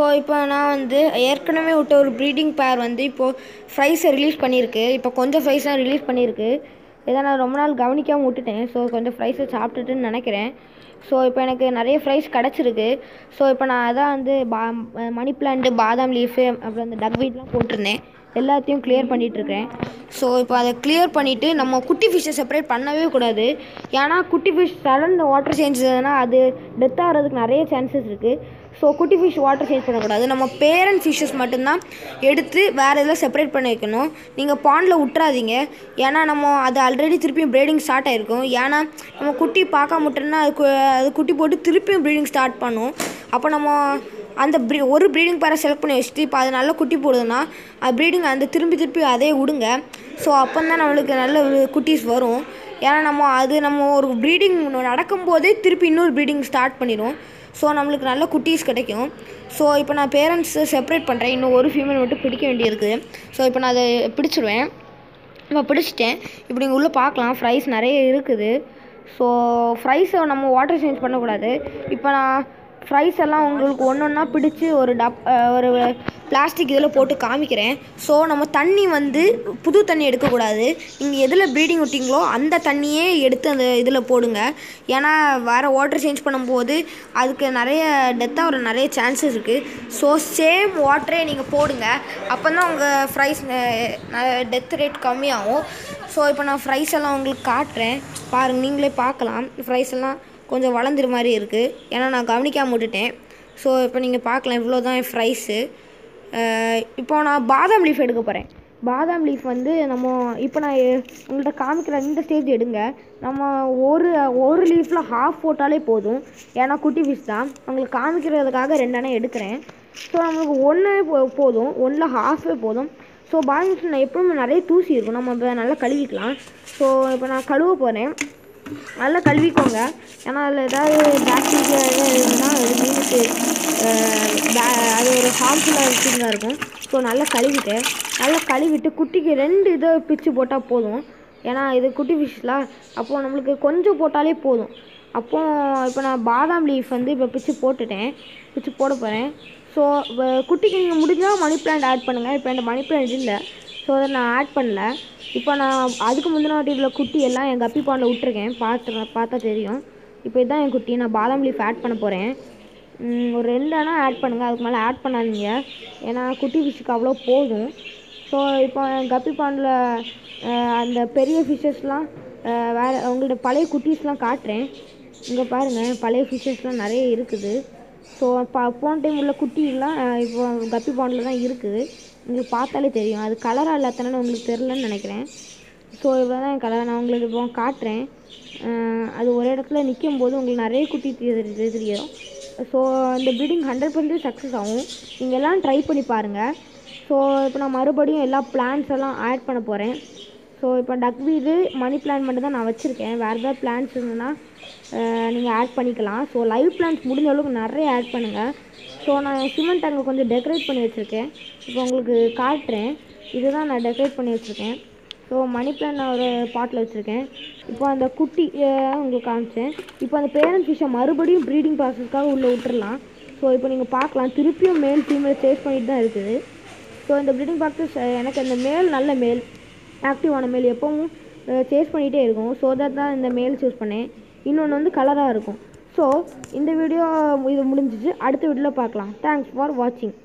so இப்போ நான் வந்து ஏற்கனவே விட்ட ஒரு ப்ரீடிங் பேர் வந்து இப்போது ஃப்ரைஸை ரிலீஸ் பண்ணியிருக்கு இப்போ கொஞ்சம் ஃப்ரைஸ் தான் ரிலீஸ் பண்ணியிருக்கு இதை நான் ரொம்ப நாள் கவனிக்காமல் விட்டுட்டேன் ஸோ கொஞ்சம் ஃப்ரைஸை சாப்பிட்டுட்டுன்னு நினைக்கிறேன் ஸோ இப்போ எனக்கு நிறைய ஃப்ரைஸ் கிடச்சிருக்கு ஸோ இப்போ நான் அதான் வந்து பா மணி பிளான்ட்டு பாதாம் லீஃபு அப்புறம் இந்த டக் வீட்லாம் போட்டிருந்தேன் எல்லாத்தையும் கிளியர் பண்ணிகிட்ருக்கேன் ஸோ இப்போ அதை கிளியர் பண்ணிவிட்டு நம்ம குட்டி ஃபிஷ்ஷை செப்பரேட் பண்ணவே கூடாது ஏன்னா குட்டி ஃபிஷ் சடன் வாட்டர் சேஞ்ச் அது டெத் ஆகிறதுக்கு நிறைய சான்சஸ் இருக்குது ஸோ குட்டி ஃபிஷ் வாட்டர் சேஞ்ச் பண்ணக்கூடாது நம்ம பேரண்ட் ஃபிஷ்ஷஸ் மட்டும்தான் எடுத்து வேறு இதில் செப்பரேட் பண்ணி வைக்கணும் நீங்கள் பாண்டில் விட்றாதீங்க ஏன்னா நம்ம அது ஆல்ரெடி திருப்பியும் ப்ரீடிங் ஸ்டார்ட் ஆகிருக்கும் ஏன்னா நம்ம குட்டி பார்க்க முட்டோம்னா அது கு- அது குட்டி போட்டு திருப்பியும் ப்ரீடிங் ஸ்டார்ட் பண்ணும் அப்போ நம்ம அந்த ப்ரீ ஒரு ப்ரீடிங் பேரை செலக்ட் பண்ணி வச்சுட்டு இப்போ அது நல்ல குட்டி போடுதுன்னா அது ப்ரீடிங் அந்த திரும்பி திருப்பி அதே விடுங்க ஸோ அப்போ தான் நம்மளுக்கு நல்ல குட்டீஸ் வரும் ஏன்னா நம்ம அது நம்ம ஒரு ப்ரீடிங் நடக்கும்போதே திருப்பி இன்னொரு ப்ரீடிங் ஸ்டார்ட் பண்ணிடும் ஸோ நம்மளுக்கு நல்ல குட்டீஸ் கிடைக்கும் ஸோ இப்போ நான் பேரண்ட்ஸு செப்பரேட் பண்ணுறேன் இன்னும் ஒரு ஃபீமேல் மட்டும் பிடிக்க வேண்டியிருக்கு ஸோ இப்போ நான் அதை பிடிச்சிருவேன் இப்போ பிடிச்சிட்டேன் இப்படி இங்கே உள்ளே பார்க்கலாம் ஃப்ரைஸ் நிறைய இருக்குது ஸோ ஃப்ரைஸை நம்ம வாட்டர் சேஞ்ச் பண்ணக்கூடாது இப்போ நான் ஃப்ரைஸ் எல்லாம் உங்களுக்கு ஒன்று ஒன்றா பிடிச்சி ஒரு டப் அஹ் ஒரு பிளாஸ்டிக் இதில் போட்டு காமிக்கிறேன் ஸோ நம்ம தண்ணி வந்து புது தண்ணி எடுக்கக்கூடாது நீங்கள் எதில் ப்ரீடிங் விட்டீங்களோ அந்த தண்ணியே எடுத்து அந்த இதில் போடுங்க ஏன்னா வேறு வாட்டர் சேஞ்ச் பண்ணும்போது அதுக்கு நிறைய டெத் ஆகிற நிறைய சான்சஸ் இருக்குது ஸோ சேம் வாட்டரே நீங்கள் போடுங்க அப்போ தான் உங்கள் ஃப்ரைஸ் டெத் ரேட் கம்மியாகும் ஸோ இப்போ நான் ஃப்ரைஸ் எல்லாம் உங்களுக்கு காட்டுறேன் பாருங்கள் நீங்களே பார்க்கலாம் ஃப்ரைஸ் எல்லாம் கொஞ்சம் வளர்ந்துரு மாதிரி இருக்குது ஏன்னா நான் கவனிக்காம விட்டுட்டேன் ஸோ இப்போ நீங்கள் பார்க்கலாம் இவ்வளோ தான் என் ஃப்ரைஸு இப்போ நான் பாதாம் லீஃப் எடுக்க போகிறேன் பாதாம் லீஃப் வந்து நம்ம இப்போ நான் எ- உங்கள்கிட்ட காமிக்கிற இந்த ஸ்டேஜ் எடுங்க நம்ம ஒரு ஒரு லீஃபில் ஹாஃப் போட்டாலே போதும் ஏன்னா குட்டி ஃபிஷ் தான் உங்களுக்கு காமிக்கிறதுக்காக ரெண்டெண்ணே எடுக்கிறேன் ஸோ நம்மளுக்கு ஒன்று போதும் ஒன்றில் ஹாஃபே போதும் ஸோ பாதாம் லீஃப் நான் எப்பவுமே நிறைய தூசி இருக்கும் நம்ம இப்போ நல்லா கழுவிக்கலாம் ஸோ இப்போ நான் கழுவ போகிறேன் நல்லா கழுவிக்கோங்க ஏன்னா அதில் ஏதாவது பாக்டீரியா ஏதாவது இருந்ததுன்னா அது மீனுக்கு அஹ், பே- அது ஒரு ஹார்ம்ஃபுல்லாக திங்காக இருக்கும் ஸோ நல்லா கழுவிட்டு நல்லா கழுவிட்டு குட்டிக்கு ரெண்டு இதை பிச்சு போட்டால் போதும் ஏன்னா இது குட்டி ஃபிஷ்லாம் அப்போது நம்மளுக்கு கொஞ்சம் போட்டாலே போதும் அப்போ இப்போ நான் பாதாம் லீஃப் வந்து இப்போ பிச்சு போட்டுட்டேன் பிச்சு போட போகிறேன் ஸோ குட்டிக்கு நீங்கள் முடிஞ்சால் மணி பிளான்ட் ஆட் பண்ணுங்கள் இப்போ என்கிட்ட மணி பிளான்ட் இல்லை ஸோ அதை நான் ஆட் பண்ணல இப்போ நான் அதுக்கு முந்தின வாட்டி உள்ள குட்டி எல்லாம் என் கப்பி பாண்டில் விட்டுருக்கேன் பார்த்து பார்த்தா தெரியும் இப்போ இதுதான் என் குட்டி நான் பாதாம் லீஃப் ஆட் பண்ண போகிறேன் ஒரு ரெண்டு அணா ஆட் பண்ணுங்கள் அதுக்கு மேலே ஆட் பண்ணாதீங்க ஏன்னா குட்டி ஃபிஷ்ஷுக்கு அவ்வளோ போதும் ஸோ இப்போ என் கப்பி பாண்டில் அந்த பெரிய ஃபிஷ்ஷஸ்லாம் வேறு உங்கள்ட்ட பழைய குட்டீஸ்லாம் காட்டுறேன் இங்கே பாருங்கள் பழைய ஃபிஷ்ஷஸ்லாம் நிறைய இருக்குது ஸோ இப்போ போன டைம் உள்ள குட்டிலாம் அஹ், இப்போ கப்பி பாண்டில் தான் இருக்குது உங்களுக்கு பார்த்தாலே தெரியும் அது கலராக இல்லாதனால உங்களுக்கு தெரிலன்னு நினைக்கிறேன் ஸோ இவ்வளோ தான் என் கலர் நான் உங்களுக்கு இப்போ காட்டுறேன் அஹ், அது ஒரு இடத்துல நிற்கும் போது உங்களுக்கு நிறைய குட்டி தெரி- தெரியும் ஸோ இந்த ப்ரீடிங் ஹண்ட்ரட் பர்சன்டேஜ் சக்ஸஸ் ஆகும் நீங்கள் எல்லாம் ட்ரை பண்ணி பாருங்கள் ஸோ இப்போ நான் மறுபடியும் எல்லா பிளான்ஸ் எல்லாம் ஆட் பண்ண போகிறேன் ஸோ இப்போ டக் வீடு மணி பிளான் மட்டும் தான் நான் வச்சுருக்கேன் வேறு ஏதாவது பிளான்ஸ் இருந்ததுன்னா நீங்கள் ஆட் பண்ணிக்கலாம் ஸோ லைவ் பிளான்ஸ் முடிஞ்ச அளவுக்கு நிறைய ஆட் பண்ணுங்கள் ஸோ நான் சிமெண்ட் அங்கே கொஞ்சம் டெக்கரேட் பண்ணி வச்சுருக்கேன் இப்போ உங்களுக்கு காட்டுறேன் இதுதான் நான் டெக்கரேட் பண்ணி வச்சுருக்கேன் ஸோ மணி பிளான் நான் ஒரு பாட்டில் வச்சுருக்கேன் இப்போ அந்த குட்டி அஹ், உங்களுக்கு காமிச்சேன் இப்போ அந்த பேரண்ட் ஃபிஷ்ஷை மறுபடியும் ப்ரீடிங் ப்ராசஸ்க்காக உள்ளே விட்டுறலாம் ஸோ இப்போ நீங்கள் பார்க்கலாம் திருப்பியும் மேல் ஃபீமேல் சேஸ் பண்ணிட்டு தான் இருக்குது ஸோ இந்த ப்ரீடிங் ப்ராசஸ் எனக்கு அந்த மேல் நல்ல மேல் ஆக்டிவான மேல் எப்பவும் சேஸ் பண்ணிகிட்டே இருக்கும் ஸோ தட் தான் இந்த மேல் சூஸ் பண்ணேன் இன்னொன்று வந்து கலராக இருக்கும் ஸோ இந்த வீடியோ இது முடிஞ்சிச்சு அடுத்த வீடியோவில் பார்க்கலாம் தேங்க்ஸ் ஃபார் வாட்சிங்